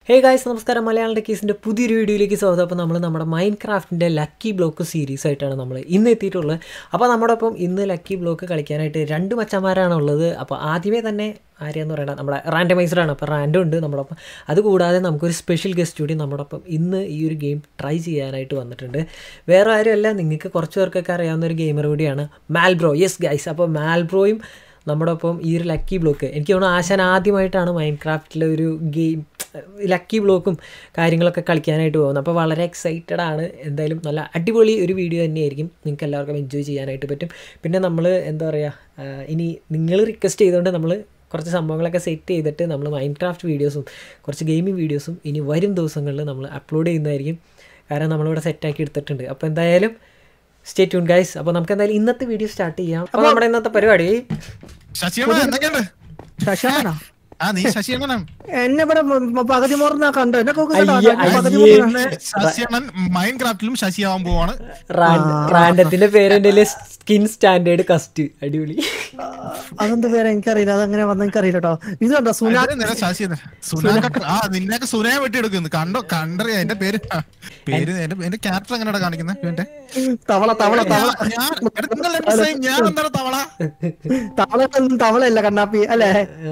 Hey guys നമസ്കാരം മലയാളം ടെക്കീസിൻ്റെ പുതിയൊരു വീഡിയോയിലേക്ക് സ്വാഗതം അപ്പോൾ നമ്മൾ നമ്മുടെ മൈൻഡ് ക്രാഫ്റ്റിൻ്റെ ലക്കി ബ്ലോക്ക് സീരീസ് ആയിട്ടാണ് നമ്മൾ ഇന്ന് എത്തിയിട്ടുള്ളത് അപ്പോൾ നമ്മുടെ ഒപ്പം ഇന്ന് ലക്കി ബ്ലോക്ക് കളിക്കാനായിട്ട് രണ്ട് മച്ചന്മാരാണ് ഉള്ളത് അപ്പോൾ ആദ്യമേ തന്നെ ആര്യാന്ന് പറയണത് നമ്മുടെ റാൻഡമൈസറാണ് അപ്പോൾ റാൻഡം ഉണ്ട് നമ്മുടെ ഒപ്പം അതുകൂടാതെ നമുക്കൊരു സ്പെഷ്യൽ ഗസ്റ്റ് കൂടി നമ്മുടെ ഒപ്പം ഇന്ന് ഈ ഒരു ഗെയിം ട്രൈ ചെയ്യാനായിട്ട് വന്നിട്ടുണ്ട് വേറെ ആരുമല്ല നിങ്ങൾക്ക് കുറച്ച് പേർക്കൊക്കെ അറിയാവുന്ന ഒരു ഗെയിമർ കൂടിയാണ് മാൽബ്രോ യെസ് ഗൈസ് അപ്പോൾ മാൽബ്രോയും നമ്മുടെ ഒപ്പം ഈ ഒരു ലക്കി ബ്ലോക്ക് എനിക്ക് തോന്നുന്നു ആശാൻ ആദ്യമായിട്ടാണ് മൈൻഡ് ക്രാഫ്റ്റിലെ ഒരു ഗെയിം ലക്കി ബ്ലോക്കും കാര്യങ്ങളൊക്കെ കളിക്കാനായിട്ട് പോകുന്നത് അപ്പോൾ വളരെ എക്സൈറ്റഡ് ആണ് എന്തായാലും നല്ല അടിപൊളി ഒരു വീഡിയോ തന്നെയായിരിക്കും നിങ്ങൾക്ക് എല്ലാവർക്കും എൻജോയ് ചെയ്യാനായിട്ട് പറ്റും പിന്നെ നമ്മൾ എന്താ പറയുക ഇനി നിങ്ങൾ റിക്വസ്റ്റ് ചെയ്തുകൊണ്ട് നമ്മൾ കുറച്ച് സംഭവങ്ങളൊക്കെ സെറ്റ് ചെയ്തിട്ട് നമ്മൾ മൈൻഡ് ക്രാഫ്റ്റ് വീഡിയോസും കുറച്ച് ഗെയിമിംഗ് വീഡിയോസും ഇനി വരും ദിവസങ്ങളിൽ നമ്മൾ അപ്ലോഡ് ചെയ്യുന്നതായിരിക്കും കാരണം നമ്മളിവിടെ സെറ്റാക്കി എടുത്തിട്ടുണ്ട് അപ്പോൾ എന്തായാലും സ്റ്റേ ട്യൂൺ ഗൈസ് അപ്പോൾ നമുക്ക് എന്തായാലും ഇന്നത്തെ വീഡിയോ സ്റ്റാർട്ട് ചെയ്യാം അപ്പോൾ നമ്മുടെ ഇന്നത്തെ പരിപാടി ശശിയണ്ണ എന്തൊക്കെയുണ്ട് ശശാനാ ആ നീ ശശിയണ്ണനാണ് എന്നെ ഇവിടെ മ- മ- പകുതി മോർന്നാ കണ്ടോ എന്നെ കൊക്കെ കണ്ടോ? അയ്യേ, ഞാൻ പകുതി അയ്യേ. മോർന്നാണ്. ശശിയണ്ണൻ മൈൻഡ് ക്രാഫ്റ്റിലും ശശിയാവാൻ പോവാണ് റാൻഡത്തിന്റെ പേര് എൻ്റെ സ്കിൻ സ്റ്റാൻഡേർഡ് കസ്റ്റ് അടിപൊളി ആ, അതെന്ത് പേര് എനിക്കറിയില്ല അതങ്ങനെ വന്ന എനിക്കറിയില്ല കേട്ടോ ഇത് കണ്ടോ സുനാ അതിന് നേരെ ശശി സുനാക്ക ആ നിന്നെയൊക്കെ സുനയെ വെട്ടി എടുക്കുന്നു കണ്ടോ കണ്ടറിയാ എന്റെ പേര് ആ, പേര് എന്റെ എന്റെ ക്യാരക്ടർ എങ്ങനെയാ കാണിക്കുന്നത് ഇവന്റെ തവള തവള തവള ഞാൻ എടാ, നിങ്ങൾ രണ്ട് same, ഞാൻ എന്താണ് തവള തവള തവളയല്ല കണ്ണാപ്പി അല്ലേ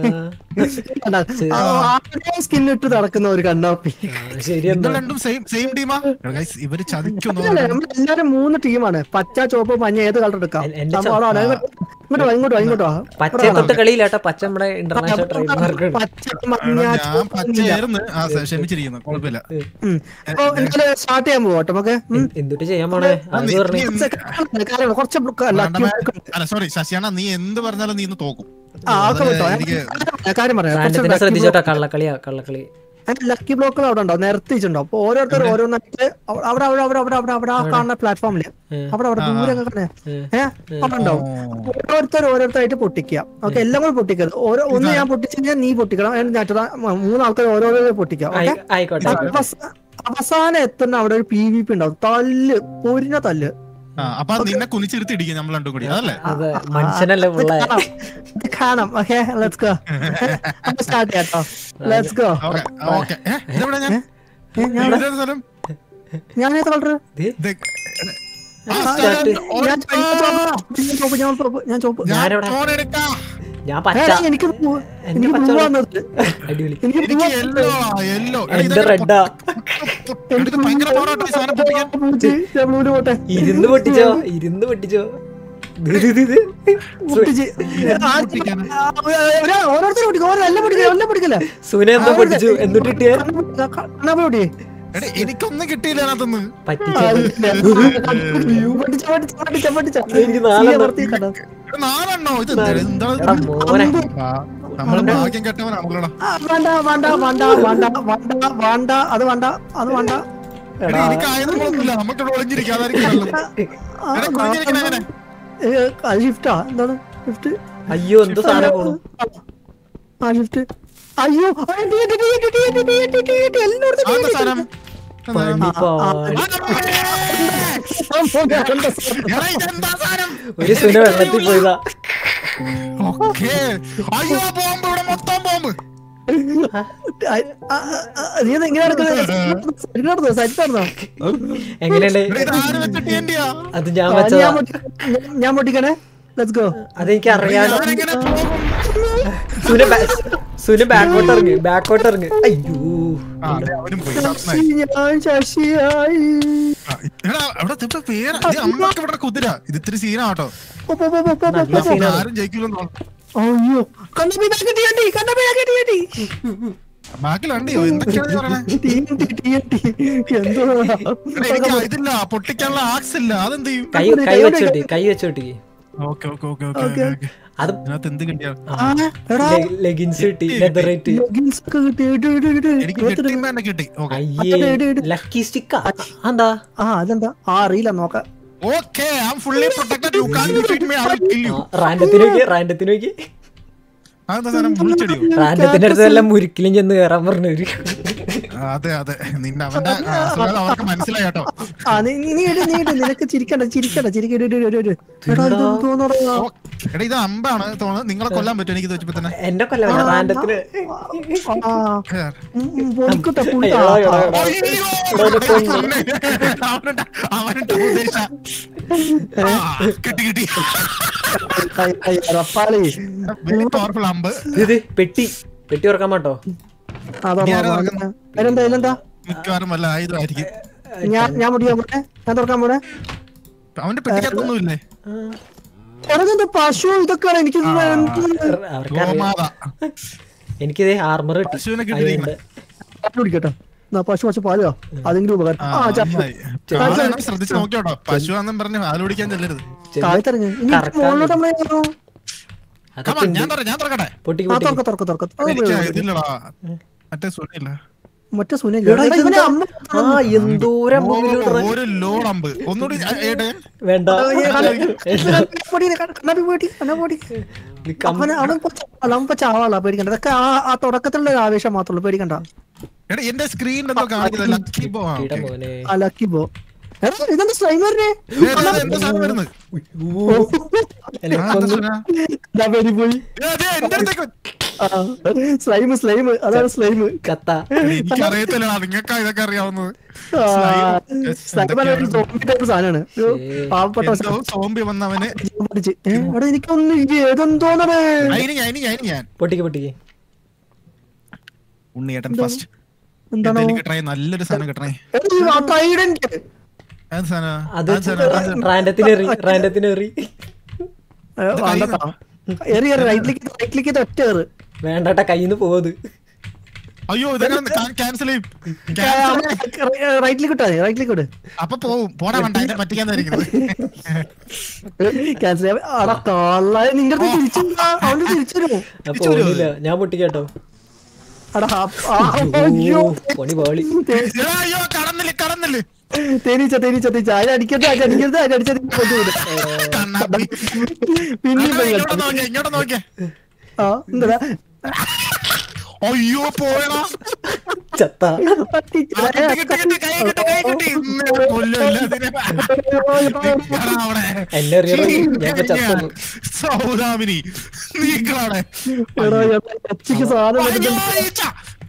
സ്കിൻ ഇട്ട് നടക്കുന്ന ഒരു കണ്ണാപ്പി ശരി നിങ്ങൾ എന്നാ രണ്ടും സെയിം സെയിം ടീമാ ഇവര് ചതിക്കുന്നു അല്ലേ, നമ്മൾ എല്ലാരും മൂന്ന് ടീമാണ് പച്ച ചുവപ്പ് മഞ്ഞ ഏത് കളർ എടുക്കാം എ- എന്റെ സംഭവം അതാണ്. ഇങ്ങോട്ട് വാ, ഇങ്ങോട്ട് വാ, ഇങ്ങോട്ട് വാ. പച്ച തൊട്ട് കളിയില്ലാട്ടോ പച്ച നമ്മുടെ ഇന്റർനാഷണൽ ട്രേഡ് മാർക്ക് പച്ച മഞ്ഞ ഞാൻ പച്ചയായിരുന്നു ആ സ- ക്ഷമിച്ചിരിക്കുന്നു കുഴപ്പമില്ല ഉം. അപ്പൊ എന്തായാലും സ്റ്റാർട്ട് ചെയ്യാൻ പോവാ നമുക്ക് ഉം. എന്തുട്ട് ചെയ്യാൻ പോണേ അത് നീ- പറഞ്ഞു നീ എന്ത്- കാരണം കുറച്ച് ബ്ലോക്ക് അല്ല അല്ല സോറി ശശിയാണ നീ എന്ത് പറഞ്ഞാലും നീ ഇന്ന് തോക്കും ആ, അതൊക്കെ വിട്ടോ. ഞാൻ എനിക്ക് കാര്യം പറയാം കുറച്ച് റാൻഡത്തിനെ lucky ശ്രദ്ധിച്ചോട്ടോ കള്ളക്കളിയാ കള്ളക്കളി block- ലക്കി ബ്ലോക്കുകൾ അവിടെ ഉണ്ടോ നിരത്തിയിട്ടുണ്ടോ അപ്പൊ ഓരോരുത്തർ ഓരോന്നായിട്ട് അവിടെ അവിടെ അവിടെ അവിടെ അവിടെ അവിടെ അവിടെ ആ കാണുന്ന പ്ലാറ്റ്ഫോമില് അവിടെ അവിടെ ദൂരെ ഒക്കെ കാണുന്നെ. ഏഹ് അവിടെ ഉണ്ടാവും ഓരോരുത്തർ ഓരോരുത്തരായിട്ട് പൊട്ടിക്കുക ഓക്കെ എല്ലാം കൂടെ പൊട്ടിക്കരുത് ഓരോ ഒന്ന് ഞാൻ പൊട്ടിച്ചു കഴിഞ്ഞാൽ നീ പൊട്ടിക്കണം എന്നിട്ട് മറ്റേതാ മൂന്നാൾക്കാർ ഓരോരോ പൊട്ടിക്കുക ഓക്കെ ആയിക്കോട്ടെ അവസാനം എത്തുന്ന അവിടെ ഒരു പി വി പി ഉണ്ടാവും തല്ല് പൊരിഞ്ഞ തല്ല് ആ, അപ്പൊ നിന്നെ കുനിച്ചിരുത്തി ഇടിക്കും നമ്മൾ രണ്ടും കൂടി അതല്ലേ അത് മനുഷ്യനല്ലേ ഇത് പിള്ളേ കാണാം. ഇത് കാണാം ഓക്കെ ലെറ്റ്സ് ഗോ സ്റ്റാർട്ട് ചെയ്യാം കേട്ടോ ലെറ്റ്സ് ഗോ ഓക്കെ ഓക്കെ ഇതെവിടെ ഞാൻ ഞാൻ ഇവിടെ ഒരു സ്ഥലം ഞാൻ ഏത് കളർ ഇത് ആ, start. സ്ഥലം. ഞാൻ ചോപ്പ് ഞാൻ ചോപ്പ് ഞാൻ ചോപ്പ് ഞാൻ ഞാനിവിടെ- phone എടുക്കാം. ഞാൻ ഏ, പച്ച എനിക്ക് blue- എന്റെ എനിക്ക് പച്ച blue വന്നത് അടിപൊളി എനിക്ക് എനിക്ക് blue യെല്ലോ യെല്ലോ എന്റെ റെഡാ എടുത്ത് ഭയങ്കര പാടാട്ടോ ഈ സാധനം പൊട്ടിക്കാൻ പൂച്ചി, ഞാൻ blue ല് പോട്ടെ ഇരുന്ന് പൊട്ടിച്ചോ ഇരുന്ന് പൊട്ടിച്ചോ ഇത് ഇത് ഇത് ഇത്. പൊട്ടിച്ച്. ആ, ആ, ഒരാ- ഓരോരുത്തരും പൊട്ടിക്കും ഓരോ എല്ലാം പൊട്ടിക്കല എല്ലാം പൊട്ടിക്കല സുന എന്താ പൊട്ടിച്ചു എന്നിട്ട് കിട്ടിയ കണ്ണാപ്പി പൊട്ടി എടാ എനിക്കൊന്നും കിട്ടിയില്ല അതിനകത്തുനിന്ന് പറ്റിച്ചു പൊട്ടിച്ച പൊട്ടിച്ച പൊട്ടിച്ച പൊട്ടിച്ച എനിക്ക് നാലെണ്ണം. അമർത്തി കണ്ടോ? എടാ, നാലെണ്ണോ ഇത് എന്താണ് എടാ ഇത്? മോനെ ആ, നമ്മള് ഭാഗ്യം കെട്ടവനാണല്ലോടാ ആ, വേണ്ട വേണ്ട വേണ്ട വേണ്ട വേണ്ട വേണ്ട അത് വേണ്ട അത് വേണ്ട എടാ എനിക്ക് ആയുധങ്ങളൊന്നുമില്ല നമുക്ക് ഒളിഞ്ഞിരിക്കാം അതായിരിക്കും നല്ലത്. ആ, എടാ, കുനിഞ്ഞിരിക്കണ എങ്ങനെ? ഏ, അത് ഷിഫ്റ്റാ എന്താണ് ഷിഫ്റ്റ് അയ്യോ എന്ത് സാധനം പോണു ആ ഷിഫ്റ്റ് അയ്യോ ആ, ടി, ടി, ടി, ടി, ടി, ടി, ടി, ടി, ടി, ടി, എല്ലായിടത്തും ആ, ടി, എന്താ ടി, സാധനം? പണി പാടി. എടാ, ഇതെന്താ സാധനം? ഒരു സുന വെള്ളത്തിൽ പോയതാ ഓക്കേ. അയ്യോ ബോംബ് ഇവിടെ മൊത്തം ബോംബ് ആ, ആ, ആ, നീ ഇത് എങ്ങനെ നടക്കുന്നത് സൈറ്റ് നടന്നോ എങ്ങനെയുണ്ട് ഇവിടെ ഇത് ആര് വെച്ച TNT യാ? അത് ഞാൻ ആ, വെച്ചതാ ഞാൻ പൊട്ടി- ഞാൻ- ഞാൻ പൊട്ടിക്കണേ ലെറ്റ്സ് ഗോ അതെനിക്ക് അറിയാലോ ഞാനെങ്ങനെ പോകും? സുന ബാ- സുന ബാക്കോട്ട് ഇറങ്ങി ബാക്കോട്ട് ഇറങ്ങി അയ്യോ ആ, അതെ, അവനും പോയി. നന്നായി. ഞാൻ ശശിയായി ആ, എടാ, അവിടെ ഇവിടെ പേര് ഇത് അമ്മക്ക് ഇവിടെ കുതിര ഇത് ഇത്തിരി സീനാട്ടോ പോ, പോ, പോ, പോ, പോ, നല്ല പോ, പോ. സീനാണ് ആരും ജയിക്കില്ലെന്നോ അയ്യോ കണ്ണപ്പി ബാക്കി TNT, കണ്ണപ്പി ബാക്കി TNT. ബാക്കിലുണ്ടോ എന്തൊക്കെയാണ് നീ പറയണേ TNT, TNT. എന്തുവാ? എടാ, എനിക്ക് ഇതില്ല പൊട്ടിക്കാനുള്ള ആക്സ് ഇല്ല അതെന്ത് ചെയ്യും കൈ കൈ വെച്ചോട്ടി കൈ വെച്ചോട്ടി okay okay okay okay okay അത് അതിനകത്ത് എന്ത് കിട്ടിയ ആ, എടാ, ലെഗിൻസ് കിട്ടി ലെതറേറ്റ് leggings ഒക്കെ കിട്ടി. ഇട്, ഇട്, ഇട്, ഇട്. എനിക്ക് കിട്ടിയപ്പോ തന്നെ കിട്ടി ഓക്കെ അയ്യേ ലക്കി സ്റ്റിക്കാ എന്താ ആ അതെന്താ ആ അറിയില്ല നോക്കാം okay I am fully protected you can defeat me I will kill you റാൻഡത്തിന് നോക്കി റാൻഡത്തിന് നോക്കി അതെന്താ സാധനം മുളിച്ചെടിയോ റാൻഡത്തിന്റെ അടുത്ത് എല്ലാം മുരിക്കലും ചെന്ന് കയറാൻ പറഞ്ഞു അതെ അതെ നിന്നെ അവന്റെ ആ, അസുഖം അവർക്ക് മനസ്സിലായി കേട്ടോ ആ നീ നീ നീ ഇട്, നീ ഇട്, നിനക്ക് ചിരിക്കണ്ട ചിരിക്കണ്ട ചിരിക്കണ്ട ഇട്, ഇട്, ഇട്, ഇട്. എടാ ഇത് എന്തോന്നെടാ? ഓ, എടാ ഇത് അമ്പാണ് തോന്നുന്നത് നിങ്ങളെ കൊല്ലാൻ പറ്റും എനിക്ക് ഇത് വെച്ചപ്പോ തന്നെ എന്റെ കൊല്ലം റാൻഡത്തിന് ആ, ഉം, ഉം, പൊളിക്കുട്ടെ, പുള്ളി. എടാ, ആ, എടാ, ആ. എടാ. അയ്യോ, അവനുണ്ട് അവനുണ്ട് ഉദ്ദേശ കിട്ടി കിട്ടി ഐ, ഐ, റപ്പാളി. വെരി പവർഫുൾ അമ്പ് ഇത് പെട്ടി പെട്ടി തുറക്കാൻ മാട്ടോ അതാ, ഇനി ആരാ അതാ, തുറക്കുന്നെ? അതിലെന്താ അതിലെന്താ മിക്കവാറും വല്ല ആയുധമായിരിക്കും ഞാൻ ഞാൻ മുടിക്കാൻ പോട്ടെ ഞാൻ തുറക്കാൻ പോട്ടെ അവന്റെ പെട്ടിക്കത്തൊന്നും ഇല്ലേ എടാ പശു ഇതൊക്കെയാണ് എനിക്ക് ഇത് എന്ത് അവർക്കറിയാം ഗോമാത എനിക്കിത് ആർമർ കിട്ടി പശുവിനെ കിട്ടിയിരിക്കണേ പാല് കുടിക്കട്ടെ എന്നാ പശു പശു പാലോ അതെങ്കിലും ഉപകാരം ആ, ആ ചാ- നന്നായി. ആ, അതെല്ലാം ശ്രദ്ധിച്ച് നോക്കിയോട്ടോ പശു ആണെന്നും പറഞ്ഞ് പാല് കുടിക്കാൻ ചെല്ലരുത് താഴത്തിറങ്ങ് ഇനി കറക്കാൻ മുകളിലോട്ട് നമ്മളെ കയറോ? അതൊക്കെ Come on, ഞാൻ തുറ- ഞാൻ തുറക്കട്ടെ പൊട്ടിക്ക് ആ പൊട്ടിക്ക് തുറക്ക തുറക്ക തുറക്ക ആ, എനിക്ക് ഇതില്ലടാ മറ്റേ സുനില്ല മറ്റേ സുനിൽ എടാ, ഇവനെ ഇതെന്താ? അമ്മ ആ എന്തോരം മുമ്പിലിടറ. ഒരു ലോഡ് അമ്പ് ഒന്നുകൂടി ആ, ഏടെ വേണ്ട പൊടി, കണ്ണാടി പൊടി, കണ്ണാടി പൊടി. ഇത് കം- അവന് അവൻ ഇപ്പൊ ചാവാളാ, അവൻ ഇപ്പൊ ചാവാളാ പേടിക്കണ്ട ഇതൊക്കെ ആ ആ തുടക്കത്തിലുള്ള ഒരു ആവേശം മാത്രമേ ഉള്ളൂ പേടിക്കണ്ട എടാ എന്റെ സ്ക്രീനിൽ എന്തോ കാണിക്കുന്നത് ലക്കി ബോ ആ, ഇടാ okay. മോനെ ആ ലക്കി പോ എടാ, ഇതെന്താ സ്ലൈമറിനെ ഏ, ഏ, ഏ, എന്താ സാധനം വരുന്നത് എന്നെ ആ, എന്താ സാധനം? പോയി ഏ, ദേ, എന്റെ അടുത്തേക്ക് സ്ലൈം സ്ലൈം അതാണ് സ്ലൈം കത്ത എനിക്കറിയത്തില്ലടാ നിങ്ങൾക്ക് ഇതൊക്കെ അറിയാവുന്നത് ടൈപ്പ് സാധനമാണ് ഒരു ശേ. പാവപ്പെട്ട എന്തോ സോംബി വന്നവന് സാധനം പഠിച്ച്. ഏ, എടാ എനിക്കൊന്നും ഇത് ഏതെന്തോന്നേ അതിന് ഞാൻ അതിന് ഞാൻ ഞാൻ പൊട്ടിക്ക് പൊട്ടിക്ക് ഉണ്ണിയേട്ടൻ ഫസ്റ്റ് എന്താണോ എനിക്ക് കിട്ടണേ നല്ലൊരു സാധനം കിട്ടണേ എടാ, ഈ ആ ട്രൈഡന്റ് ഏത് സാധനം അത് ഏത് സാധനം? ഏത് സാധനം? റാൻഡത്തിന് എറി റാൻഡത്തിന് എറി ഏ, വേണ്ടട്ടാ. എറി എറി റൈറ്റിലേക്ക് റൈറ്റിലേക്ക് ഒറ്റ ഏറ് വേണ്ടട്ടാ കയ്യിന്ന് പോവത് അയ്യോ ഇതെങ്ങനെ ക്യാൻസൽ ചെയ്യും Cancel ചെയ്യും. റൈറ്റിലേക്ക് ഇട്ടാ റൈറ്റിലേക്ക് ഇട് അപ്പൊ പോവും പോടാ വേണ്ട അതിനെ പറ്റിക്കാന്നായിരിക്കുന്നത് ക്യാൻസൽ അടാ കള്ള നിന്റെ അടുത്ത് തിരിച്ചു അവന്റെ തിരിച്ചു വരുമോ അപ്പൊ ഓടില്ല ഞാൻ പൊട്ടിക്കാട്ടോ അടാ ആ, അയ്യോ പണി പാളി തേ- എടാ, അയ്യോ കടന്നില്ല കടന്നില്ല തേനീച്ച തേനീച്ച തേനീച്ച അതിന് അടിക്കട്ടെ അതിന് അടിക്കരുത് അതിന് അടിച്ചത് കണ്ണാപ്പി. പിന്നെ അതാ, ഇങ്ങോട്ട് നോക്കിയേ ഇങ്ങോട്ട് നോക്കിയേ ആ എന്താ അയ്യോ പോയടാ ചത്ത ആ, കിട്ടി, കിട്ടി, കിട്ടി, കൈ കിട്ടി, കൈ കിട്ടി. ഇന്ന് കൊല്ലുമില്ല അതിനെ. നിക്കടാ അവിടെ. എന്നെ എറിയറ ഞാൻ ഇപ്പൊ ചത്തു സൗദാമിനി നീക്കളവിടെ ഒച്ചയ്ക്ക് സാധനം അയ്യോ, എടുത്തിട്ട് ഈച്ച.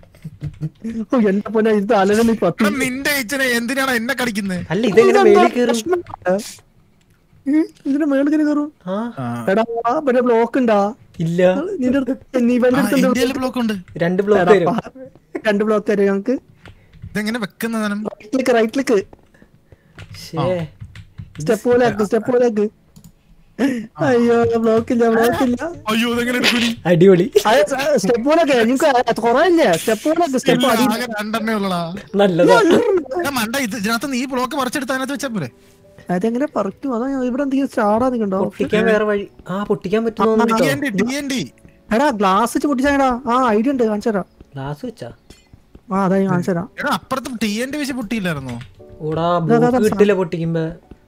ഓ, എന്റെ പൊന്നെ ഇത് അലനെ നീ പത്തി എടാ, നിന്റെ ഇച്ചനെ എന്തിനാണ് എന്നെ കടിക്കുന്നത് അല്ല ഇതെങ്ങനെ മേളിൽ കയറും ഇതിന്റെ മേളിൽ കയറി കയറും ആ എടാ ആ, മറ്റേ ബ്ലോക്ക് ഉണ്ടാ ഇല്ല നിന്റെ അടുത്ത് നീ ഇവന്റെ അടുത്ത് എന്താ ഇന്ത്യയിൽ ബ്ലോക്ക് ഉണ്ട് രണ്ട് ബ്ലോക്ക് എടാ, തരും പ- രണ്ട് ബ്ലോക്ക് തരും ഞങ്ങക്ക് ഇതെങ്ങനെ വെക്കുന്ന സാധനം റൈറ്റ് ക്ലിക്ക് റൈറ്റ് ക്ലിക്ക് ശേ സ്റ്റെപ്പ് പോലെ ആക്ക് സ്റ്റെപ്പ് പോലെ ആക്ക് അയ്യോ ബ്ലോക്ക് ഇല്ല ബ്ലോക്ക് ഇല്ല അയ്യോ ഇതെങ്ങനെ എടുക്കൂലി അടിപൊളി സ്റ്റെപ്പ് പോലെ ആക്ക് നിങ്ങൾക്ക് കുറയില്ലേ സ്റ്റെപ്പ് പോലെ ആക്ക് സ്റ്റെപ്പ് അടി ആകെ രണ്ടെണ്ണേ ഉള്ളടാ നല്ലതാ എടാ, മണ്ട ഇത് ഇതിനകത്ത് നീ ബ്ലോക്ക് പറിച്ചെടുത്ത് അതിനകത്ത് വെച്ചാ പോരെ അതെങ്ങനെ പറിക്കും അതാ ഞാൻ ഇവിടെ എന്തെങ്കിലും ചാടാ നിൽക്കണ്ടോ പൊട്ടിക്കാൻ വേറെ വഴി ആ പൊട്ടിക്കാൻ പറ്റുമോ D N D D N D എടാ ഗ്ലാസ് വെച്ച് പൊട്ടിച്ചാടാ ആ ഐഡിയ ഉണ്ട് കാണിച്ചു തരാം ഗ്ലാസ് വെച്ചാ ആ അതാ ഞാൻ കാണിച്ചു തരാം എടാ അപ്പുറത്ത് ടി എൻ ഡി വെച്ച് പൊട്ടിയില്ലായിരുന്നോ ഓടാ ബ്ലോക്ക് കിട്ടില്ല പൊട്ടിക്കുമ്പോ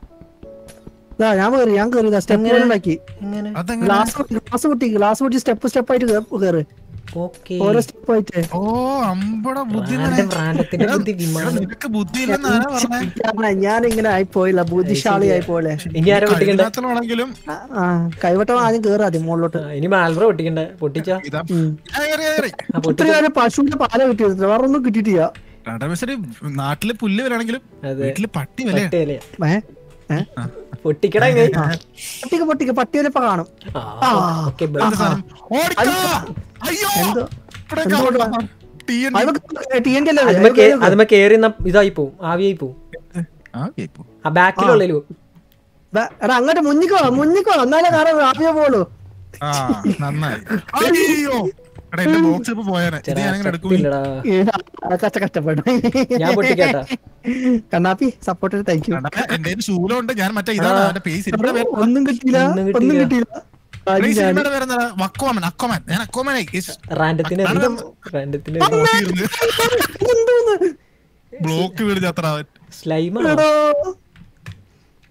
ഇതാ ഞാൻ കയറി ഞാൻ കയറി സ്റ്റെപ്പ് പോലെ ഉണ്ടാക്കി എങ്ങനെ അതെങ്ങനെ ഗ്ലാസ് ഗ്ലാസ് പൊട്ടി ഗ്ലാസ് പൊട്ടി സ്റ്റെപ്പ് സ്റ്റെപ്പ് ആയിട്ട് കയറി ഓക്കെ ഓരോ സ്റ്റെപ്പ് ആയിട്ട് ഓ അമ്പട ബുദ്ധി റാൻഡം റാൻഡത്തിന്റെ ബുദ്ധി എടാ, വിമാനം നിനക്ക് ബുദ്ധി ഇല്ലെന്ന് ആരാ പറഞ്ഞേ ഞാൻ ഇങ്ങനെ ആയിപ്പോയില്ല ബുദ്ധിശാലി ആയിപ്പോലെ ഇനി ആരാ പൊട്ടിക്കണ്ടേ കഴിവില്ലാത്തവളാണെങ്കിലും ആ കൈവട്ടം ആദ്യം കേറി ആദ്യം മുകളിലോട്ട് ആ, ഇനി മാൽബ്ര പൊട്ടിക്കണ്ടേ പൊട്ടിച്ചാ ഇതാ ഉം. ആ, കേറി, കേറി. ആ പൊട്ടി ഇത്രയും കാലം പശുവിന്റെ പാല കിട്ടിയത് വേറെ ഒന്നും കിട്ടിയിട്ടില്ല രണ്ടാം വയസ്സില് നാട്ടില് പുല്ല് വിലാണെങ്കിലും അതെ വീട്ടില് പട്ടി വില പൊട്ടിയല്ലേ ഏ ഏ പൊട്ടിക്കടാ ഇങ്ങ്. പട്ടിക്ക് പട്ടിക്ക് പട്ടിയെ ഇപ്പൊ കാണും ആ, ഓക്കേ, ബൈ. ഓടിക്കോ അയ്യോ എന്തോ ഇവിടെ എന്തോ കാണാം. TNT. അതൊക്കെ ടി എൻ ടി അതുമ്മ അല്ലേ കേ- അതുമ്മ കേറി നിന്നാ ഇതായി പോവും ആവിയായി പോവും ആ, ഓക്കേ, ഇപ്പൊ. ആ ബാക്കിലുള്ളൂ ദാ, എടാ അങ്ങോട്ട് മുന്നിക്കോ മുന്നിക്കോ എന്നാലേ കാരണം ആദ്യമേ പോളൂ ആ നന്നായി അയ്യോ എടാ എന്റെ ബോക്സ് ഇപ്പൊ പോയാനെ ഇത് ഞാൻ അങ്ങനെ എടുക്കൂല ഇല്ലടാ കച്ച കഷ്ടപ്പെട്ടു ഞാൻ പൊട്ടിക്കാട്ടാ കണ്ണാപ്പി സപ്പോർട്ട് താങ്ക് യു എന്റെ കയ്യിൽ ശൂലം ഉണ്ട് ഞാൻ മറ്റേ ഇതാണ് അവന്റെ പേര് സിനിമയുടെ പേര് ഒന്നും കിട്ടിയില്ല ഒന്നും ഒന്നും കിട്ടിയില്ല. കിട്ടിയില്ല ഈ ആദ്യം ഞാൻ- സിനിമയുടെ പേരെന്താ വക്കോമൻ അക്കോമൻ ഞാൻ അക്കോമനായി റാൻഡത്തിന് അതാണ് റാൻഡത്തിന് എന്തോന്ന്? ബ്ലോക്ക് വീട് ചത്ര സ്ലൈമാണോ എടാ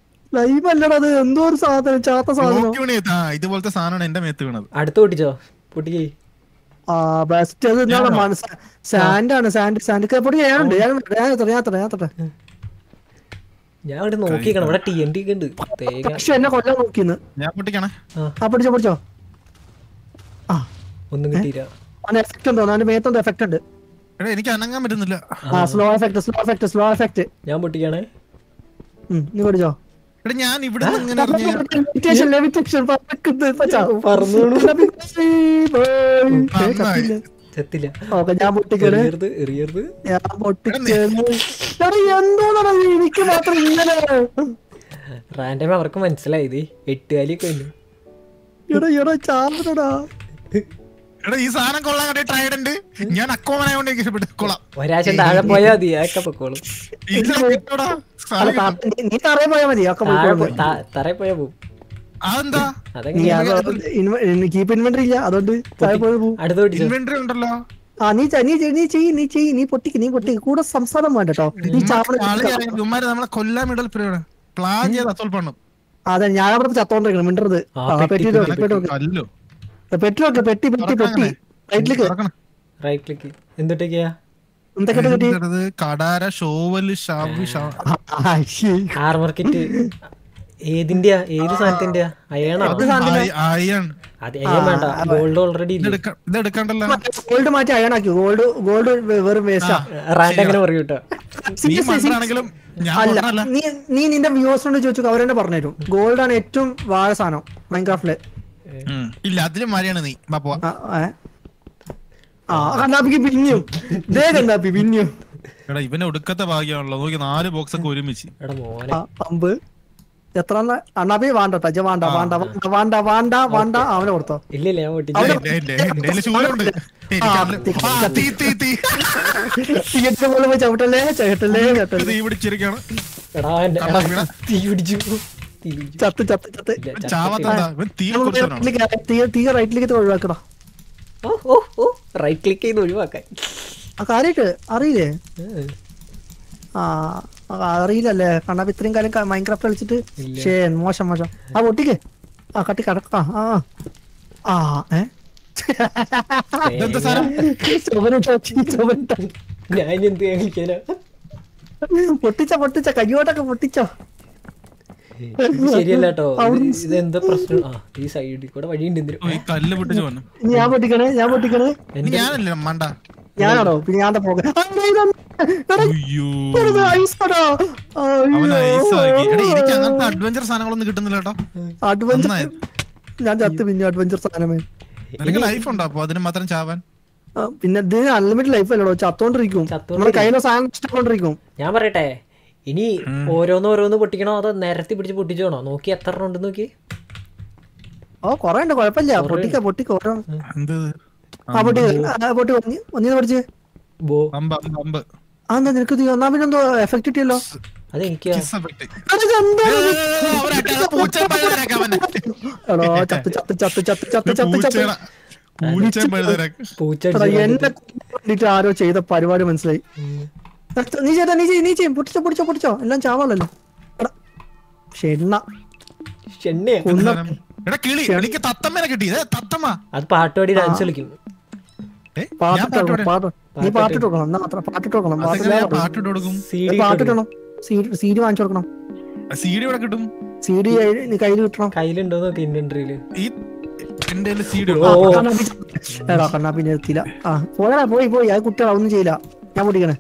ലൈവ് അല്ലടാ അത് എന്തോ ഒരു സാധനം ചാത്ത സാധനം ബ്ലോക്ക് വീണ് ആ ഇതുപോലത്തെ സാധനമാണ് എന്റെ മേത്ത് വീണത് അടുത്ത് പൊട്ടിച്ചോ പൊട്ടിക്കേ ആ ബെസ്റ്റ് അത് എന്താണ് മനസ്സ് സാൻഡ് ആണ് സാൻഡ് സാൻഡ് പൊടി ഞാനുണ്ട് ഞാൻ ഞാൻ എത്ര ഞാൻ എത്ര ഞാൻ എത്ര ഞാൻ അവിടെ നോക്കിക്കണം ഇവിടെ ടി എൻ ടി ഒക്കെ ഉണ്ട് തേങ്ങ പക്ഷെ എന്നെ കൊല്ലാൻ നോക്കിന്ന് ഞാൻ പൊട്ടിക്കണേ ആ ആ പിടിച്ചോ പിടിച്ചോ ആ ഒന്നും കിട്ടിയില്ല അവന് എഫക്ട് ഉണ്ടോ അവന്റെ മേത്തൊന്നും എഫക്ട് ഉണ്ട് എടാ എനിക്ക് അനങ്ങാൻ പറ്റുന്നില്ല ആ slow effect slow effect slow effect ഞാൻ പൊട്ടിക്കണേ നീ പിടിച്ചോ എടാ ഞാൻ ഇവിടെ നിന്ന് ഇങ്ങനെ ഇറങ്ങി ലെവിറ്റേഷൻ ലെവിറ്റേഷൻ പറക്കുന്നത് പച്ചാ പറന്നോളൂ നന്നായി. ചെത്തില്ല ഓക്കെ ഞാൻ പൊട്ടിക്കണ് എറിയരുത് എറിയരുത് ഞാൻ പൊട്ടിക്കണ് എടാ, എന്തോന്നാണ് ഇത്? എനിക്ക് മാത്രം ഇങ്ങനെ റാൻഡം അവർക്ക് മനസ്സിലായത് എട്ടുകാലിയൊക്കെ ഉണ്ട് എടാ എടാ ചാമ്പടാ എടാ ഈ സാധനം കൊള്ളാൻ കണ്ടേ ട്രൈഡന്റ് ഞാൻ അക്കോമനായോണ്ട് എനിക്ക് ഇഷ്ടപ്പെട്ടു കൊള്ളാം ഒരാഴ്ച താഴെ പോയാൽ മതി അതൊക്കെ പൊക്കോളും ഇല്ല, കിട്ടൂടാ. അല്ല സാധനം താ- നീ- നീ തറയെ പോയാ മതി ഒക്കെ താഴെ പോയിക്കോളും. പോ- താ- തറയിൽ പോയാ പോവും അതെന്താ നീ അതെങ്ങനെ അത് കീപ്പ് ഇൻവെന്ററി ഇല്ല അതുകൊണ്ട് താഴെ പോയി പോകും അടുത്ത പിടിച്ചോ ഇൻവെന്ററി ഉണ്ടല്ലോ ആ നീ ച- നീ ചെയ്- നീ ചെയ്യ് നീ ചെയ്യ് നീ പൊട്ടിക്ക് നീ പൊട്ടിക്ക് കൂടെ സംസാരം വേണ്ട കേട്ടോ നീ ചാവണ ഇവന്മാര് നമ്മളെ കൊല്ലാൻ മിടൽ പരിപാടി പ്ലാൻ ചെയ്ത് അത്തോൾ പണ്ണും അതെ ഞാൻ അവിടെ ചത്തോണ്ടിരിക്കണം മിണ്ടരുത് ആ, ആ, പെട്ടി പെട്ടി വെക്ക്, പെട്ടി വെക്ക്. കല്ലോ പെട്ടി വെക്ക്, പെട്ടി പെട്ടി പെട്ടി തുറക്കണേ. റൈറ്റിലേക്ക് തുറക്കണം. റൈറ്റ് ക്ലിക്ക് എന്തൊട്ടൊക്കെയാ എന്തൊക്കെ കിട്ടി എന്തെടുത്ത് കടാര ഷോവല് ഷാവി ഷാ ആ, ശ്ശേ. ആർമർ കിറ്റ് ഏതിന്റെയാ ഏത് സാധനത്തിന്റെയാ അയണോ അയൺ അത് അയ്യൻ വേണ്ട ഗോൾഡ് ഓൾറെഡി ഇല്ല ഇത് എടുക്കണ്ടല്ലോ ഗോൾഡ് മാറ്റി അയണാക്കി ഗോൾഡ് ഗോൾഡ് വെറും വേസ്റ്റാ റാൻഡ് അങ്ങനെ പറയൂ കേട്ടോ നീ മണ്ടനാണെങ്കിലും ഞാൻ അല്ല മണ്ടനല്ല നീ നീ നിന്റെ വ്യൂസിനോട് ചോദിച്ചു അവരെന്നെ പറഞ്ഞുതരും ഗോൾഡ് ആണ് ഏറ്റവും വാഴ സാധനം മൈൻക്രാഫ്റ്റില് ഉം. ഇല്ല അതിലും മാരിയാണ് നീ ബാ പോവാ ആ ഏ? ആ കണ്ണാപ്പിക്ക് പിന്നെയും ദേ കണ്ണാപ്പി പിന്നെയും എടാ ഇവനെ ഒടുക്കത്തെ ഭാഗ്യമാണല്ലോ നോക്കി നാല് ബോക്സ് ഒക്കെ ഒരുമിച്ച് എടാ മോനെ ആ പമ്പ് എത്ര എണ്ണ- അണ്ണാപ്പി വേണ്ട കേട്ടോ വേണ്ട വേണ്ട വേണ്ട വേണ്ട വേണ്ട വേണ്ട അവനെ കൊടുത്തോ ഇല്ല ഇല്ല ഞാൻ പൊട്ടിച്ചു എന്റെ- എന്റെ- എന്റെ കയ്യില് ശൂലമുണ്ട്. എനിക്കതില്- ആ, തീ, തീ, തീ. തികച്ച പോലെ പോയി ചവിട്ടല്ലേ ചവിട്ടല്ലേ ചവിട്ടല്ലേ തീ പിടിച്ചിരിക്കാണ് എടാ എന്റെ- കണ്ടാ വീണ? തീ പിടിച്ചു തീ പിടിച്ചു ചത്ത് ചത്ത് ചത്ത് ഇല്ല, ചത്തിട്ടില്ല. ചാവാത്തെന്താ ഇവൻ തീ കൊടുത്തവനാണ് റൈറ്റിലേക്ക് തീ തീ റൈറ്റിലേക്ക് ഒഴിവാക്കടാ ഓ ഓ ഓ റൈറ്റ് ക്ലിക്ക് ചെയ്ത് ഒഴിവാക്കാൻ ആ കാര്യമായിട്ട് അറിയില്ലേ ഏ. ആ ആ, അറിയില്ലല്ലേ കണ്ണാപ്പി ഇത്രയും കാലം മൈൻക്രാഫ്റ്റ് കളിച്ചിട്ട് ഇല്ല. ഷേ മോശം മോശം ആ പൊട്ടിക്ക് ആ കട്ടി കടക്ക ആ ആ. ആ ഏ ഇതെന്താ സാധനം ചുവനുണ്ടാക്കി ചുവനുണ്ടാക്കി ഞാൻ ഇനി എന്ത് കളിക്കാനാ പൊട്ടിച്ച പൊട്ടിച്ച കയ്യോട്ടൊക്കെ പൊട്ടിച്ചോ ഇത് ശരിയല്ല കേട്ടോ ഇത് എന്താ പ്രശ്നം ആ ഈ സൈഡിൽ കൂടെ വഴിയുണ്ട് എന്തിനും ഓ, ഈ കല്ല് പൊട്ടിച്ച് വന്നു ഇനി ഞാൻ പൊട്ടിക്കണേ ഞാൻ പൊട്ടിക്കണേ ഇനി ഞാനല്ലേ മണ്ട ഞാനാണോ പിന്നെ ഞാൻ പോകാം അയ്യോ അവൻ ഐസ് ആക്കി എടാ എനിക്ക് അങ്ങനത്തെ അഡ്വഞ്ചർ സാധനങ്ങളൊന്നും കിട്ടുന്നില്ല കേട്ടോ അഡ്വഞ്ചർ നന്നായി. ഞാൻ ചത്ത് പിന്നെ അഡ്വഞ്ചർ സാധനമേ നിനക്ക് ലൈഫ് ഉണ്ടോ അപ്പൊ അതിന് മാത്രം ചാവാൻ ആ, പിന്നെ ഇതിന് അൺലിമിറ്റഡ് ലൈഫ് അല്ലടോ ചത്തോണ്ടിരിക്കും ചത്തോണ്ടിരിക്കും. നമ്മുടെ കയ്യിലെ സാധനം ഇഷ്ടക്കൊണ്ടിരിക്കും ഞാൻ പറയട്ടെ ഇനി ഓരോന്ന് ഓരോന്ന് പൊട്ടിക്കണോ അതോ നിരത്തി പിടിച്ച് പൊട്ടിച്ചോണോ നോക്കി എത്ര എണ്ണം ഉണ്ട് നോക്കി ഓ കൊറേ ഉണ്ട് കുഴപ്പമില്ല പൊട്ടിക്ക പൊട്ടിക്ക ഓരോ എന്ത് ഇത്? ആ പൊട്ടി ആ, പൊട്ടി ഒന്നി ഒന്നിന്ന് പഠിച്ച് ബോ അമ്പ് അമ്പ് അമ്പ് ആ എന്താ നിനക്ക് ഇത് ഒന്നാ പിന്നെ എന്തോ എഫക്ട് കിട്ടിയല്ലോ അതെനിക്ക് Kiss effect. എടാ, ഇതെന്താ ഇത്? ഏ, അവരൊക്കെ ആ പൂച്ചയും പഴുതരൊക്കെ അവനെ. എടോ, ചത്ത് ചത്ത് ചത്ത് ചത്ത് ചത്ത് ഇത് ചത്ത് ചത്ത് പൂച്ചയുടെ- പൂച്ചയും പഴുതരൊക്കെ. പൂച്ച എടാ, അടിച്ച് എന്നെ വേണ്ടിട്ട് ആരോ ചെയ്ത പരിപാടി മനസ്സിലായി ഉം. നിർത്ത്, നീ ചെയ്താ നീ ചെയ്യും നീ ചെയ്യും പൊട്ടിച്ചോ പൊട്ടിച്ചോ പൊട്ടിച്ചോ എല്ലാം ചാവാളല്ലോ എടാ ഷെണ്ണ ഷെണ്ണയാ കൊന്ന എടാ കിളി എനിക്ക് തത്തമ്മനെ കിട്ടി ഏ, തത്തമ്മ അത് പാട്ടുപാടി ഡാൻസ് കളിക്കും ഏ, ഞാൻ പാട്ടിട്ട് പാട്ട് കൊടുക്കണം, പാട്ട് നീ പാട്ടിട്ട് കൊടുക്കണം എന്നാ മാത്രം പാട്ടിട്ട് കൊടുക്കണം അതെങ്ങനെ ഞാൻ പാട്ടില്ല പാട്ടിട്ട് കൊടുക്കും സി ഡി പാട്ടിട്ടണം സി ഡി വാങ്ങിച്ചു കൊടുക്കണം സി ഡി ഇവിടെ കിട്ടും സി ഡി നീ കയ്യിൽ കിട്ടണം കയ്യിലുണ്ടോ നോക്കി ഇൻവെന്ററിയില് ഈ എന്റെ സി ഡി ഓ ഓ. കണ്ണാപ്പി എടാ കണ്ണാപ്പി നിർത്തിയില്ല ആ പോയാ പോയി പോയി ആ കുട്ടികളെ ഒന്നും ചെയ്യില്ല ഞാൻ പൊടിക്കണേ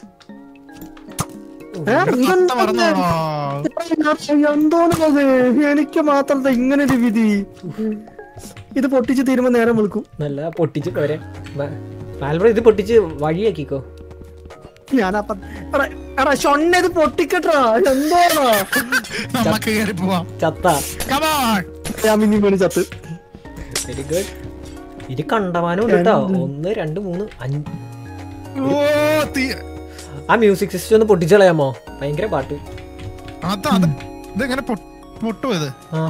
ഏ, ഇതെന്താ മറന്നോടാ എന്തോന്നത് എനിക്ക് മാത്രം ദേ ഇങ്ങനെ ഒരു വിധി ഇത് പൊട്ടിച്ച് തീരുമ്പോ നേരം വിളിക്കും നല്ല പൊട്ടിച്ച് പോരെ ആൽബർ ഇത് പൊട്ടിച്ച് വഴിയാക്കിക്കോ ഞാനപ്പ എടാ, എടാ ഷൊണ്ണ ഇത് പൊട്ടിക്കട്ടാ എന്തോന്നാ നമുക്ക് കയറി പോവാം ചത്ത Come on. ഞാൻ മിന്നി വീണ് ചത്ത് വെരി ഗുഡ് ഇത് കണ്ടമാനം ഉണ്ട് കേട്ടോ ഒന്ന് രണ്ട് മൂന്ന് അഞ്ച് ഓ തീ- ആ മ്യൂസിക് സിസ്റ്റം ഒന്ന് പൊട്ടിച്ച് കളയാമോ ഭയങ്കര പാട്ട് അത് അത് ഇതെങ്ങനെ പൊട്ടും ഇത് ആ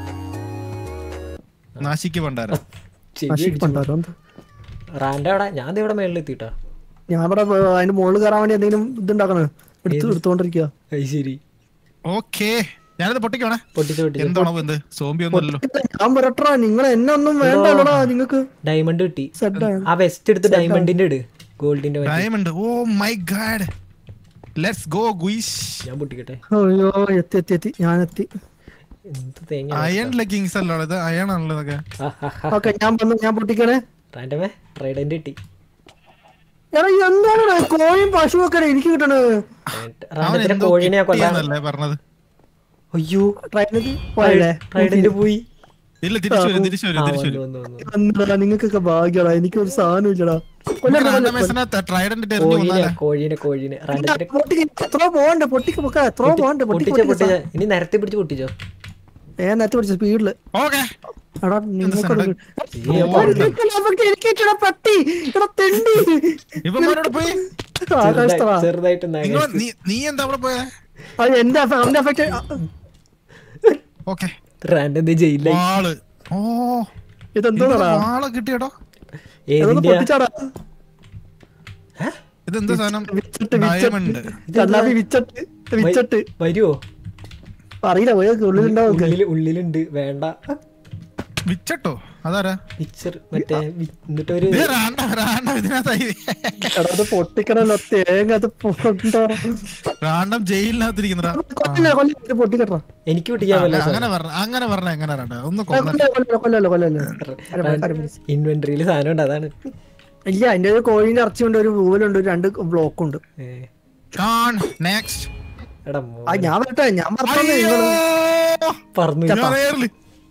നാശിക്ക് പണ്ടാരം ശരി നശിപ്പുണ്ടാരോ എന്താ റാൻഡ് അവിടെ ഞാൻ ദേ ഇവിടെ മേളിൽ എത്തിട്ടാ ഞാൻ ഇവിടെ ഏർ, അതിന്റെ മുകളിൽ കയറാൻ വേണ്ടി എന്തെങ്കിലും ഇതുണ്ടാക്കണേ എടുത്ത് എടുത്തോണ്ടിരിക്കുക അത് ശരി ഓക്കേ ഞാനിത് പൊട്ടിക്കണേ പൊട്ടിച്ച് പൊട്ടിച്ച് എന്താണോ എന്ത് സോംബി ഒന്നുമല്ലോ ഞാൻ പറട്ടാ നിങ്ങൾ എന്നെ ഒന്നും വേണ്ടല്ലോടാ നിങ്ങക്ക് ഡയമണ്ട് കിട്ടി സെറ്റ് ആ വെസ്റ്റ് എടുത്ത് ഡയമണ്ടിന്റെ ഇട് ഗോൾഡിന്റെ diamond oh my god let's go guys ഞാൻ പൊട്ടിക്കട്ടെ അയ്യോ എത്തി എത്തി എത്തി ഞാൻ എത്തി എന്ത് തേങ്ങ അയൺ ലെഗിങ്സ് അല്ലോ ഇത് അയൺ ആണല്ലോ ഇതൊക്കെ ഓക്കെ ഞാൻ വന്നു ഞാൻ പൊട്ടിക്കണേ റാൻഡമേ ട്രൈഡന്റ് കിട്ടി എടാ എന്താണ് കോഴിയും പശു ഒക്കെ എനിക്ക് കിട്ടണത് അവൻ റാൻഡത്തിന്റെ എന്തോ കോഴിനെ കൊല്ലാൻ കിട്ടിയെന്നല്ലേ പറഞ്ഞത് അയ്യോ ട്രെയിനിൽ പോയല്ലേ ട്രൈഡന്റ് പോയി ഇല്ല തിരിച്ചു വരും തിരിച്ചു ആ വരും തിരിച്ചു വന്നു വരും വന്നു വന്നു എന്താ നിങ്ങൾക്കൊക്കെ ഭാഗ്യടാ എനിക്കൊരു സാധനം ഇല്ലടാ കൊല്ലണ്ട, കൊല്ലണ്ട. ട്രൈഡന്റ് എറിഞ്ഞു കോഴീനെ കൊന്നാലേ കോഴീനെ കോഴീനെ റാൻഡത്തിന്റെ പൊട്ടിക്ക് എത്ര പോകണ്ട പൊട്ടിക്ക് പൊക്ക എത്ര പോകണ്ട പൊട്ടിക്ക് പൊട്ടിച്ചോ പൊട്ടിക്ക് പൊട്ടിച്ചോ ഇനി നിരത്തി പിടിച്ച് പൊട്ടിച്ചോ ഏ നേരത്തെ പിടിച്ച സ്പീഡില് ഓക്കെ എടാ നിങ്ങൾക്ക് സാധനം? എനിക്ക് ഇട്ടടാ പട്ടി എടാ തെണ്ടി ഇവന്മാരോട് പോയി ആകാശത്തടാ ചെറുതായിട്ട് നിങ്ങൾ നീ നീ എന്താ അവിടെ പോയേ അത് എന്റെ അഫ- അവന്റെ എഫക്ട് ഓക്കെ റാൻഡ് ജയിലായി വാള് ഓ ഇതെന്തോടാ വാള് കിട്ടിയടോ ഇതൊന്ന് ഏതിന്റെ പൊട്ടിച്ചാടാ ഇതെന്താ സാധനം വിച്ചിട്ട് ഡയമണ്ട് കണ്ണാപ്പി വിച്ചട്ട് വിച്ചട്ട് വരുവോ അറിയില്ല പോയ ഉള്ളിലുണ്ടാവും ഉള്ളില് ഉള്ളിലുണ്ട് വേണ്ട വിച്ചട്ടോ അതാരാ പിക്ചർ മറ്റേ വി- എന്നിട്ട് ഒരു ഇത് റാണ്ട റാണ്ട ഇതിനകത്തായി എടാ അത് പൊട്ടിക്കണല്ലോ തേങ്ങ അത് പൊട്ടോ റാണ്ടം ജയിലിനകത്തിരിക്കുന്നതാ കൊല്ലല്ലോ കൊല്ലല്ലോ പൊട്ടിക്കട്ടോ എനിക്ക് പൊട്ടിക്കാൻ പറ്റില്ല അങ്ങനെ പറഞ്ഞ അങ്ങനെ പറഞ്ഞ എങ്ങനെ റാണ്ട ഒന്ന് കൊല്ല കൊല്ലല്ലോ കൊല്ലല്ലോ കൊല്ലല്ലോ ഇൻവെന്ററിയിൽ സാധനം ഉണ്ട് അതാണ് ഇല്ല അതിന്റെ ഒരു കോഴിന്റെ ഇറച്ചിയുണ്ട് ഒരു പൂവലുണ്ട് ഒരു രണ്ട് ബ്ലോക്ക് ഉണ്ട് ഏ, കാൺ നെക്സ്റ്റ് എടാ ആ ഞാൻ വരട്ടെ ഞാൻ പറഞ്ഞത് നിങ്ങള് പറഞ്ഞു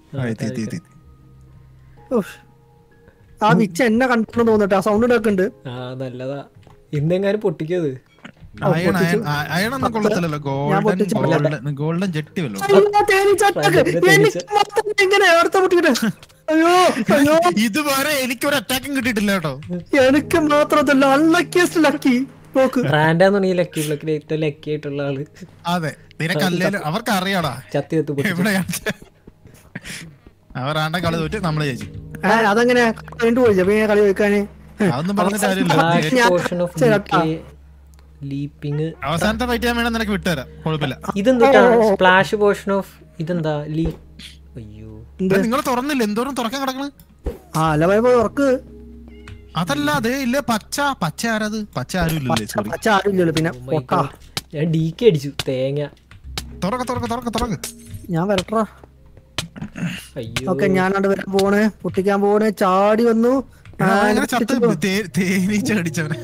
ഉഫ്. ആ വിച്ച എന്നെ കണ്ടു തോന്നിട്ട് ആ സൗണ്ട് ഉണ്ടാക്കുന്നുണ്ട് ആ നല്ലതാ ഇന്നെങ്ങാനും പൊട്ടിക്കത് അയൺ അയൺ അയണൊന്നും കൊള്ളത്തില്ലല്ലോ ഗോൾഡൻ പൊട്ടിച്ചു. ഗോൾഡൻ ഗോൾഡൻ ജെട്ടി വല്ലോ അയ്യോ, തേനീച്ചട്ടക്ക്. എനിക്ക് മാത്രം ഇങ്ങനെ ഏർത്ത പൊട്ടിക്കട്ടെ അയ്യോ അയ്യോ ഇതുവരെ എനിക്കൊരു അറ്റാക്കും കിട്ടിയിട്ടില്ല കേട്ടോ എനിക്ക് മാത്രമല്ല അൺലക്കിയസ്റ്റ് ലക്കി നോക്ക് റാൻഡാന്ന് ഈ ലക്കി ബ്ലോക്കിൽ ഏറ്റവും ലക്കി ആയിട്ടുള്ള ആള് അതെ നിനക്കല്ലേലും അവർക്ക് അറിയാടാ ചത്തി ചത്ത് പൊട്ടി എവിടെയാണ് അവർ റാണ്ട കളി തോറ്റ് നമ്മള് ജയിച്ചു ആ, അതങ്ങനെ കണ്ടു പോയി അപ്പൊ ഇങ്ങനെ കളി വെക്കാന് അതൊന്നും പറഞ്ഞിട്ട് കാര്യമില്ല ഞാൻ- പോർഷൻ ഓഫ് ചേട്ടാ. ലീപ്പിങ് അവസാനത്തെ ഫൈറ്റ് ഞാൻ വേണം നിനക്ക് വിട്ടുതരാം കുഴപ്പമില്ല ഇതെന്താ സ്പ്ലാഷ് പോർഷൻ ഓഫ് ഇതെന്താ ലീ അയ്യോ നിങ്ങൾ തുറന്നില്ല എന്തോരം തുറക്കാൻ കിടക്കണ് ആ അല്ല പോയപ്പോ ഉറക്ക് അതല്ല അതേ ഇല്ല പച്ച പച്ച ആരത് പച്ച ആരും ഇല്ലല്ലേ സോറി പച്ച ആരുമില്ലല്ലോ പിന്നെ Oh my പൊട്ടാ God. ഞാൻ ഡി കെ അടിച്ചു തേങ്ങ തുറക്ക തുറക്ക തുറക്ക തുറക്ക് ഞാൻ വരട്ടാ അയ്യോ ഓക്കെ ഞാൻ അവിടെ വരാൻ പോണ് പൊട്ടിക്കാൻ പോണ് ചാടി വന്നു ആ, അങ്ങനെ ചത്ത് തേ- തേനീച്ച കടിച്ചവനെ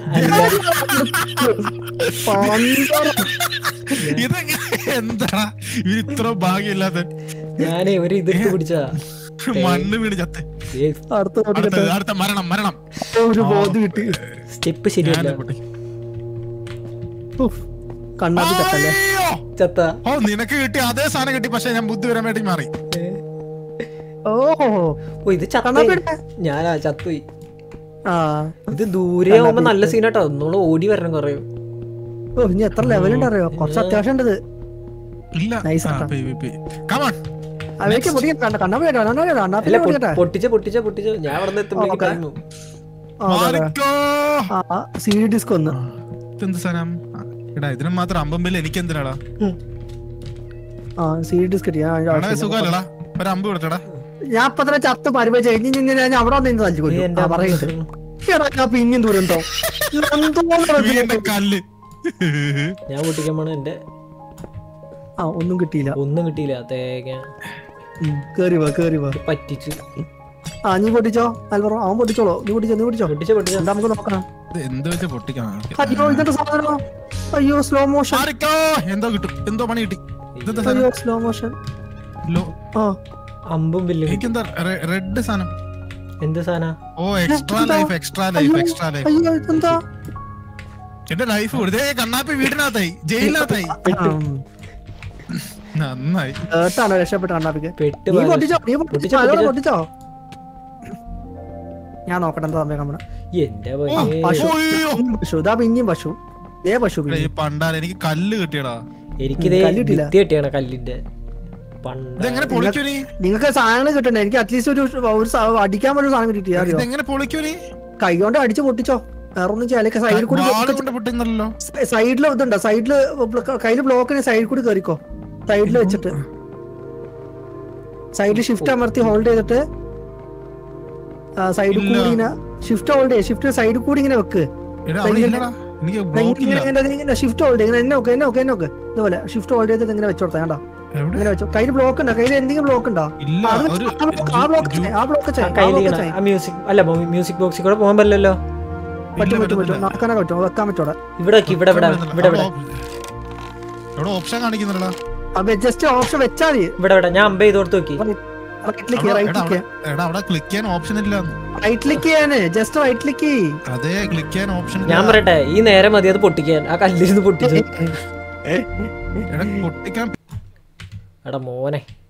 പന്തളം. ഇതെങ്ങനെ എന്താടാ ഇവര് ഇത്ര ഭാഗ്യമില്ലാത്ത ഞാനേ ഒരു ഇതിട്ട് പിടിച്ചതാ മണ്ണ് വീണ് ചത്ത് ഏ, അടുത്ത അടുത്ത പൊട്ടിക്കട്ടെ അടുത്ത മരണം മരണം ഒരു ബോധം കിട്ടി സ്റ്റെപ്പ് ശരിയല്ല ഞാനിത് പൊട്ടി. ഉഫ്. കണ്ണാപ്പി ചത്തല്ലേ അയ്യോ! ചത്ത ഓ നിനക്ക് കിട്ടി അതേ സാധനം കിട്ടി പക്ഷെ ഞാൻ ബുദ്ധി വരാൻ വേണ്ടി മാറി ഏ. ഓ ഓ ഇത് ചത്ത കണ്ണാപ്പിയുടെ ഞാനാ ചത്തുപോയി ആ ഇത് ദൂരെ ആവുമ്പോ നല്ല സീനാട്ടോ ഒന്നുകൂടെ ഓടി വരണം കുറേ ഓ ഇനി എത്ര ലെവൽ ഉണ്ട് അറിയോ കുറച്ച് അത്യാവശ്യം ഉണ്ട് ഇത് ഇല്ല Nice ആട്ടാ. കമോൺ അവയ്ക്ക് പൊട്ടിക്കണ്ട കണ്ണാപ്പി കേട്ടോ കണ്ണാപ്പി കേട്ടോ അല്ല കണ്ണാപ്പി പൊട്ടിക്കട്ടെ പൊട്ടിച്ച പൊട്ടിച്ച പൊട്ടിച്ച ഞാൻ അവിടെ നിന്ന് എത്തുമ്പോഴേക്കും ഓക്കേ. കഴിഞ്ഞു ആ, അതെ, അതെ. ആ സി ഡി ഡിസ്ക് ഒന്ന് എന്ത് സാധനം ആ, എടാ ഇതിനും മാത്രം അമ്പമ്പില്ല എനിക്ക് എന്തിനാടാ ആ സി ഡി ഡിസ്ക് കിട്ടി ഞാൻ അതിന്റെ എടാ ആവശ്യം സുഖമല്ലടാ ഒരു അമ്പ് വിടട്ടടാ ഞാൻ ഇപ്പൊ തന്നെ ചത്ത് പരിപാടി കഴിഞ്ഞ് ഇനി ഞാൻ അവിടെ നിന്ന് തല്ലി നീ കൊല്ലും എന്റെ ആ പറയുന്നത് എടാ ഞാൻ പിന്നെയും ദൂരന്തോ വീണ്ടും കല്ല് ഞാൻ പൊട്ടിക്കാൻ പോണ എന്റെ ആ ഒന്നും കിട്ടിയില്ല ഒന്നും കിട്ടിയില്ല തേങ്ങ ഉം, കേറി വാ കേറി വാ പറ്റിച്ചു ആ നീ പൊട്ടിച്ചോ അൽവറോ അവൻ പൊട്ടിച്ചോളോ നീ പൊട്ടിച്ചോ നീ പൊട്ടിച്ചോ പൊട്ടിച്ച പൊട്ടിച്ച എന്താ നമുക്ക് നോക്കാം ഇത് എന്ത് വെച്ചാ പൊട്ടിക്കണം അയ്യോ ഇതെന്താ സാധനോ അയ്യോ സ്ലോ മോഷൻ മാറിക്കോ എന്തോ കിട്ടും എന്തോ പണി കിട്ടി ഇതെന്താ അയ്യോ സാധനം സ്ലോ മോഷൻ ലോ ആ അമ്പും വില്ലും എനിക്കെന്താ റെഡ് സാധനം എന്ത് സാധന ഓ extra life extra life extra life അയ്യോ ഇതെന്താ എന്റെ ലൈഫ് കൊടുത്തേ കണ്ണാപ്പി വീടിനകത്തായി ജയിലിനകത്തായി നന്നായി ഏട്ടാണോ രക്ഷപ്പെട്ട കണ്ണാപ്പിക്ക് പെട്ട് നീ പോയത്. പൊട്ടിച്ചോ നീ പൊട്ടിച്ചോ പൊട്ടിച്ചോ, അലോടെ പൊട്ടിച്ചോ. പൊട്ടിച്ചോ ഞാൻ നോക്കട്ടെ എന്താ സമയം നമ്മള് എന്റെ ഓ, പൊന്നേ. പശു അയ്യോ. പശു ഇതാ പിന്നെയും പശു ദേ പശു എടാ, ഈ പണ്ടാല എനിക്ക് കല്ല് കിട്ടിയടാ എനിക്കിതേ കല്ല് കിട്ടിയില്ല. വിത്തി കിട്ടിയാണ് കല്ലിന്റെ പണ്ട് ഇതെങ്ങനെ പൊളിക്കൂ നീ നിങ്ങൾക്ക് സാധനങ്ങൾ കിട്ടണ്ടേ എനിക്ക് അറ്റ്ലീസ്റ്റ് ഒരു ഒരു സ- അടിക്കാൻ പറ്റുന്ന സാധനം കിട്ടി അറിയോ ഇതെങ്ങനെ പൊളിക്കൂ നീ കൈ കൊണ്ട് അടിച്ച് പൊട്ടിച്ചോ വേറെ ഒന്നും ചെയ്യാൻ സൈഡിൽ കൂടി വാള് കൊണ്ട് പൊട്ടുന്നല്ലോ സൈഡിൽ ഇതുണ്ടോ സൈഡില് കയ്യില് ബ്ലോക്കിന് സൈഡിൽ കൂടി കയറിക്കോ സൈഡിൽ വെച്ചിട്ട് സൈഡിൽ ഷിഫ്റ്റ് അമർത്തി ഹോൾഡ് ചെയ്തിട്ട് സൈഡിൽ ഇല്ല. കൂടി ഇങ്ങനെ ഷിഫ്റ്റ് ഹോൾഡ് ചെയ്യ ഷിഫ്റ്റ് സൈഡിൽ കൂടി ഇങ്ങനെ വെക്ക് എടാ അവിടെ ഇല്ലടാ എനിക്ക് ബ്ലോക്ക് ഇല്ല ഷിഫ്റ്റ് ഹോൾഡ് ഇങ്ങനെ എന്നെ നോക്ക് എന്നെ നോക്ക് എന്നെ നോക്ക് ഇതുപോലെ ഷിഫ്റ്റ് ഹോൾഡ് ചെയ്തിട്ട് ഇങ്ങനെ വെച്ചോട്ടെ കണ്ടോ എവിടെ ഇങ്ങനെ വെച്ചോ കയ്യിൽ ബ്ലോക്ക് ഉണ്ടോ കയ്യിൽ എന്തെങ്കിലും ബ്ലോക്ക് ഉണ്ടോ ഇല്ല അത് ഒരു ആ block- ആ ബ്ലോക്ക് ജു- ആ ബ്ലോക്ക് ആ കയ്യിലിരിക്കണ ആ മ്യൂസിക് അല്ല മ്യൂസിക് ബോക്സിൽ കൂടെ പോകാൻ പറ്റില്ലല്ലോ പറ്റും ഇല്ല, പറ്റും പറ്റും പറ്റത്തില്ല. നടക്കാനൊക്കെ പറ്റും വെക്കാൻ പറ്റൂടെ ഇവിടെ വെക്ക്, ഇവിടെ ഇവിടെ ഇവിടെ ഇവിടെ എവിടെ ഓപ്ഷൻ കാണിക്കുന്നില്ലടാ അപ്പൊ ജസ്റ്റ് ഓപ്ഷൻ വെച്ചാൽ മതി ഇവിടെ ഇവിടെ ഞാൻ അമ്പ ചെയ്ത് കൊടുത്ത് നോക്കി റൈറ്റ് ക്ലിക്ക് അവിടെ- റൈറ്റ് എടാ അവിടെ ക്ലിക്ക് എടാ അവിടെ ക്ലിക്ക് ചെയ്യാൻ ഓപ്ഷൻ ഇല്ല റൈറ്റ് ക്ലിക്ക് ചെയ്യാന് ജസ്റ്റ് റൈറ്റ് ക്ലിക്ക് അതെ ക്ലിക്ക് ചെയ്യാൻ ഓപ്ഷൻ ഞാൻ പറയട്ടെ ഈ നേരെ മതി അത് പൊട്ടിക്കാൻ ആ കല്ലിരുന്ന് പൊട്ടിച്ചു എടാ പൊട്ടിക്കാൻ എടാ മോനെ